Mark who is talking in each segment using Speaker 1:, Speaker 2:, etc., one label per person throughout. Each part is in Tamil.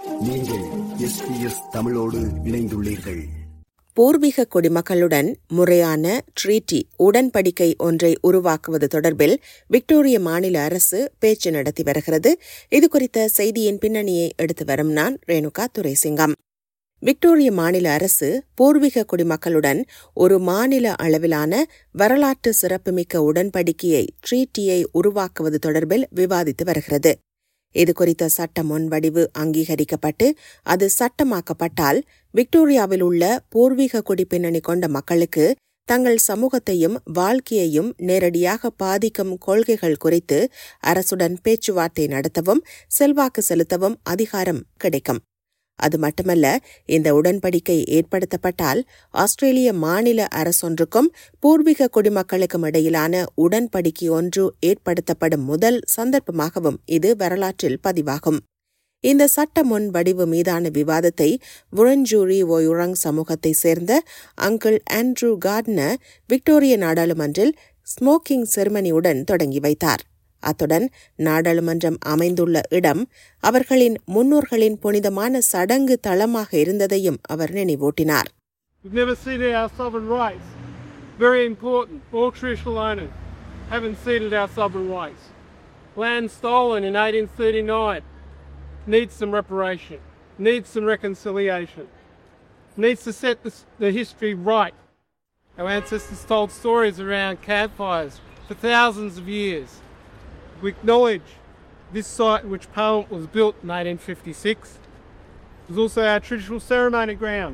Speaker 1: நீங்கள் எஸ்பிஎஸ் தமிழோடு இணைந்துள்ளீர்கள்
Speaker 2: பூர்வீக குடிமக்களுடன் முறையான ட்ரீட்டி உடன்படிக்கை ஒன்றை உருவாக்குவது தொடர்பில் விக்டோரிய மாநில அரசு பேச்சு நடத்தி வருகிறது இது குறித்த செய்தியின் பின்னணியை எடுத்து வரும் நான் ரேணுகா துரைசிங்கம் விக்டோரிய மாநில அரசு பூர்வீக குடிமக்களுடன் ஒரு மாநில அளவிலான வரலாற்று சிறப்புமிக்க உடன்படிக்கையை ட்ரீட்டியை உருவாக்குவது தொடர்பில் விவாதித்து வருகிறது இது குறித்த சட்ட முன்வடிவு அங்கீகரிக்கப்பட்டு அது சட்டமாக்கப்பட்டால் விக்டோரியாவில் உள்ள பூர்வீக குடிப்பின்னணி கொண்ட மக்களுக்கு தங்கள் சமூகத்தையும் வாழ்க்கையையும் நேரடியாக பாதிக்கும் கொள்கைகள் குறித்து அரசுடன் பேச்சுவார்த்தை நடத்தவும் செல்வாக்கு செலுத்தவும் அதிகாரம் கிடைக்கும் அது மட்டுமல்ல இந்த உடன்படிக்கை ஏற்படுத்தப்பட்டால் ஆஸ்திரேலிய மாநில அரசொன்றுக்கும் பூர்வீக குடிமக்களுக்கும் இடையிலான உடன்படிக்கை ஒன்று ஏற்படுத்தப்படும் முதல் சந்தர்ப்பமாகவும் இது வரலாற்றில் பதிவாகும் இந்த சட்ட முன் வடிவு மீதான விவாதத்தை புரஞ்சூரி ஒயுரங் சமூகத்தைச் சேர்ந்த அங்கிள் ஆண்ட்ரூ கார்ட்னர் விக்டோரிய நாடாளுமன்றில் ஸ்மோக்கிங் செருமனியுடன் தொடங்கி வைத்தார் அத்துடன் நாடாளுமன்றம் அமைந்துள்ள இடம் அவர்களின் முன்னோர்களின் புனிதமான சடங்கு தளமாக இருந்ததையும் அவர் நினைவூட்டினார்
Speaker 3: We've never ceded our sovereign rights. Very important. All traditional owners haven't ceded our sovereign rights. Land stolen in 1839 needs some reparation, needs some reconciliation, needs to set the, the history right. Our ancestors told stories around campfires for thousands of years. We acknowledge this site in which Parliament was built in 1856 was also our traditional ceremony ground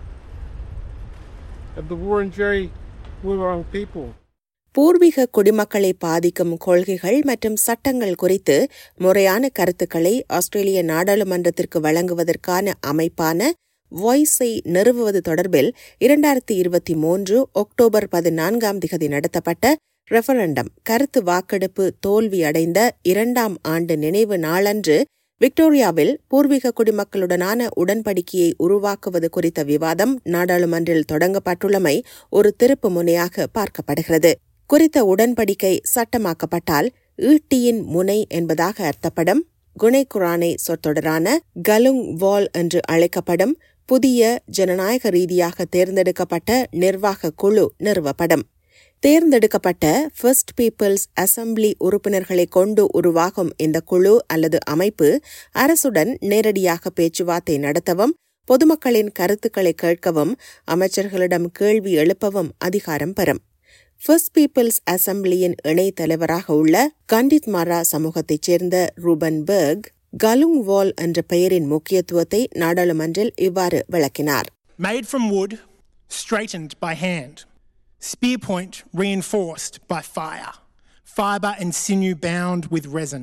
Speaker 3: of the Wurundjeri Wurrung people.
Speaker 2: பூர்வீக குடிமக்களை பாதிக்கும் கொள்கைகள் மற்றும் சட்டங்கள் குறித்து முறையான கருத்துக்களை ஆஸ்திரேலிய நாடாளுமன்றத்திற்கு வழங்குவதற்கான அமைப்பான வாய்ஸை நிறுவுவது தொடர்பில் இரண்டாயிரத்தி இருபத்தி மூன்று அக்டோபர் பதினான்காம் திகதி நடத்தப்பட்ட ரெஃபரண்டம் கருத்து வாக்கெடுப்பு தோல்வியடைந்த இரண்டாம் ஆண்டு நினைவு நாளன்று விக்டோரியாவில் பூர்வீக குடிமக்களுடனான உடன்படிக்கையை உருவாக்குவது குறித்த விவாதம் நாடாளுமன்றில் தொடங்கப்பட்டுள்ளமை ஒரு திருப்பு முனையாக பார்க்கப்படுகிறது குறித்த உடன்படிக்கை சட்டமாக்கப்பட்டால் ஈட்டியின் முனை என்பதாக அர்த்தப்படும் குணை குரானை சொற்றொடரான கலுங் வால் என்று அழைக்கப்படும் புதிய ஜனநாயக ரீதியாக தேர்ந்தெடுக்கப்பட்ட நிர்வாக குழு நிறுவப்படும் தேர்ந்தெடுக்கப்பட்ட ஃபர்ஸ்ட் பீப்பிள்ஸ் அசம்பிளி உறுப்பினர்களை கொண்டு உருவாகும் இந்த குழு அல்லது அமைப்பு அரசுடன் நேரடியாக பேச்சுவார்த்தை நடத்தவும் பொதுமக்களின் கருத்துக்களை கேட்கவும் அமைச்சர்களிடம் கேள்வி எழுப்பவும் அதிகாரம் பெறும் ஃபர்ஸ்ட் பீப்பிள்ஸ் அசம்பிளியின் இணைத் தலைவராக உள்ள கண்டித் மாரா சமூகத்தைச் சேர்ந்த ரூபன் பெர்க் கலுங் வால் என்ற பெயரின் முக்கியத்துவத்தை நாடாளுமன்றில் இவ்வாறு விளக்கினார்
Speaker 4: Made from wood, straightened by hand, spear point reinforced by fire, fibre and sinew bound with resin.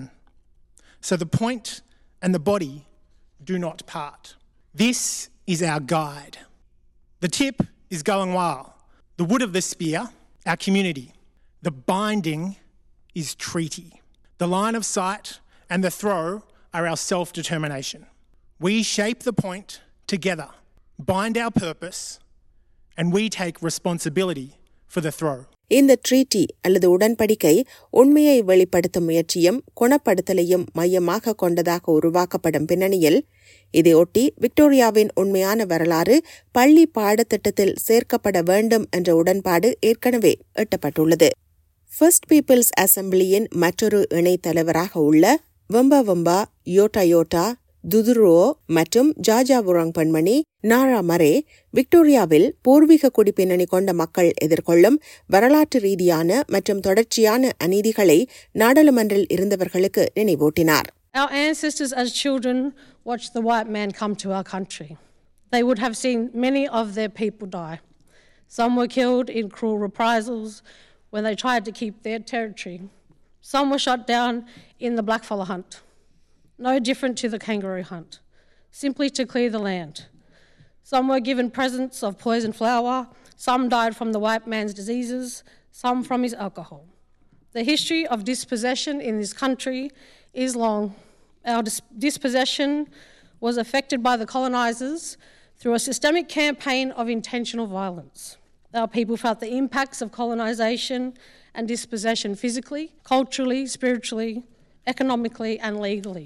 Speaker 4: So the point and the body do not part. This is our guide. The tip is going wild. The wood of the spear, our community. The binding is treaty. The line of sight and the throw are our self determination. We shape the point together, bind our purpose, and we take responsibility for the throw.
Speaker 2: இந்த ட்ரீட்டி அல்லது உடன்படிக்கை உண்மையை வெளிப்படுத்தும் முயற்சியும் குணப்படுத்தலையும் மையமாக கொண்டதாக உருவாக்கப்படும் பின்னணியில் இதையொட்டி விக்டோரியாவின் உண்மையான வரலாறு பள்ளி பாடத்திட்டத்தில் சேர்க்கப்பட வேண்டும் என்ற உடன்பாடு ஏற்கனவே எட்டப்பட்டுள்ளது ஃபர்ஸ்ட் பீப்பிள்ஸ் அசம்பிளியின் மற்றொரு இணைத் தலைவராக உள்ள வம்பா வம்பா யோட்டா யோட்டா துதுரோ மற்றும் ஜாஜாபுராங் பெண்மணி நாரா மரே விக்டோரியாவில் பூர்வீக குடிப்பின்னணி கொண்ட மக்கள் எதிர்கொள்ளும் வரலாற்று ரீதியான மற்றும் தொடர்ச்சியான அநீதிகளை நாடாளுமன்றில் இருந்தவர்களுக்கு நினைவூட்டினார்
Speaker 5: Our ancestors, as children, watched the white man come to our country. They would have seen many of their people die. Some were killed in cruel reprisals when they tried to keep their territory. Some were shot down in the blackfellow hunt, no different to the kangaroo hunt, simply to clear the land. Some were given presents of poison flower, some died from the white man's diseases, some from his alcohol. The history of dispossession in this country is long. Our dis- dispossession was affected by the colonisers through a systemic campaign of intentional violence. Our people felt the impacts of colonisation and dispossession physically, culturally, spiritually, economically, and legally.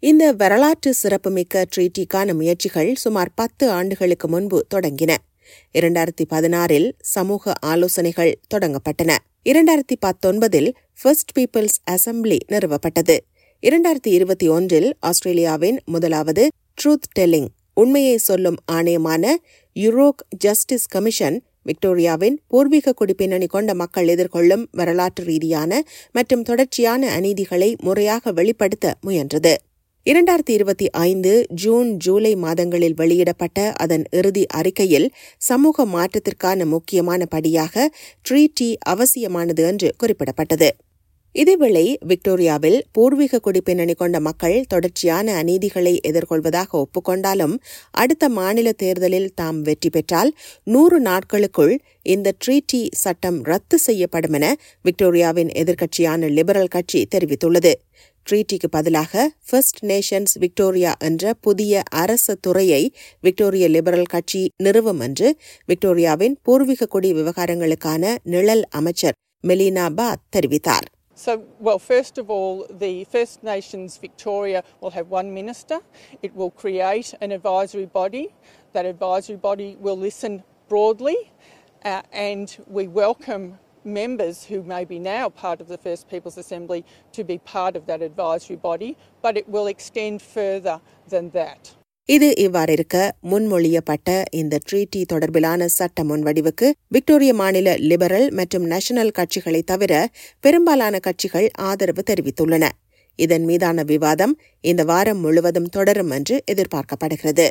Speaker 2: இந்த வரலாற்று சிறப்புமிக்க ட்ரீட்டிக்கான முயற்சிகள் சுமார் பத்து ஆண்டுகளுக்கு முன்பு தொடங்கின இரண்டாயிரத்தி பதினாறில் சமூக ஆலோசனைகள் தொடங்கப்பட்டன இரண்டாயிரத்தி பத்தொன்பதில் ஃபர்ஸ்ட் பீப்பிள்ஸ் அசம்பிளி நிறுவப்பட்டது இரண்டாயிரத்தி இருபத்தி ஒன்றில் ஆஸ்திரேலியாவின் முதலாவது ட்ரூத் டெல்லிங் உண்மையை சொல்லும் ஆணையமான யுரோக் ஜஸ்டிஸ் கமிஷன் விக்டோரியாவின் பூர்வீக குடிப்பின்னணி கொண்ட மக்கள் எதிர்கொள்ளும் வரலாற்று ரீதியான மற்றும் தொடர்ச்சியான அநீதிகளை முறையாக வெளிப்படுத்த முயன்றது இரண்டாயிரத்தி இருபத்தி ஐந்து ஜூன் ஜூலை மாதங்களில் வெளியிடப்பட்ட அதன் இறுதி அறிக்கையில் சமூக மாற்றத்திற்கான முக்கியமான படியாக ட்ரீட்டி அவசியமானது என்று குறிப்பிடப்பட்டது இதேவேளை விக்டோரியாவில் பூர்வீக குடிப்பின்னணி கொண்ட மக்கள் தொடர்ச்சியான அநீதிகளை எதிர்கொள்வதாக ஒப்புக்கொண்டாலும் அடுத்த மாநில தேர்தலில் தாம் வெற்றி பெற்றால் நூறு நாட்களுக்குள் இந்த ட்ரீட்டி சட்டம் ரத்து செய்யப்படும் என விக்டோரியாவின் எதிர்க்கட்சியான லிபரல் கட்சி தெரிவித்துள்ளது ட்ரீட்டிக்கு பதிலாக ஃபர்ஸ்ட் நேஷன்ஸ் விக்டோரியா என்ற புதிய அரசு துறையை விக்டோரிய லிபரல் கட்சி நிறுவும் என்று விக்டோரியாவின் பூர்வீக குடி விவகாரங்களுக்கான நிழல் அமைச்சர் மெலினா பாத் தெரிவித்தார்
Speaker 6: So, well, first of all, the First Nations Victoria will have one minister. It will create an advisory body. That advisory body will listen broadly, uh, and we welcome members who may be now part of the First People's Assembly to be part of that advisory body, but it will extend further than that.
Speaker 2: இது இவ்வாறிருக்க முன்மொழியப்பட்ட இந்த ட்ரீட்டி தொடர்பிலான சட்ட முன்வடிவுக்கு விக்டோரிய மாநில லிபரல் மற்றும் நேஷனல் கட்சிகளை தவிர பெரும்பாலான கட்சிகள் ஆதரவு தெரிவித்துள்ளன இதன் மீதான விவாதம் இந்த வாரம் முழுவதும் தொடரும் என்று எதிர்பார்க்கப்படுகிறது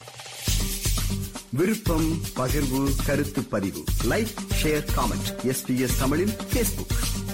Speaker 1: விருப்பம் பகிர்வு கருத்து பதிவு லைக் ஷேர் காமெண்ட் எஸ்பிஎஸ் தமிழின் பேஸ்புக்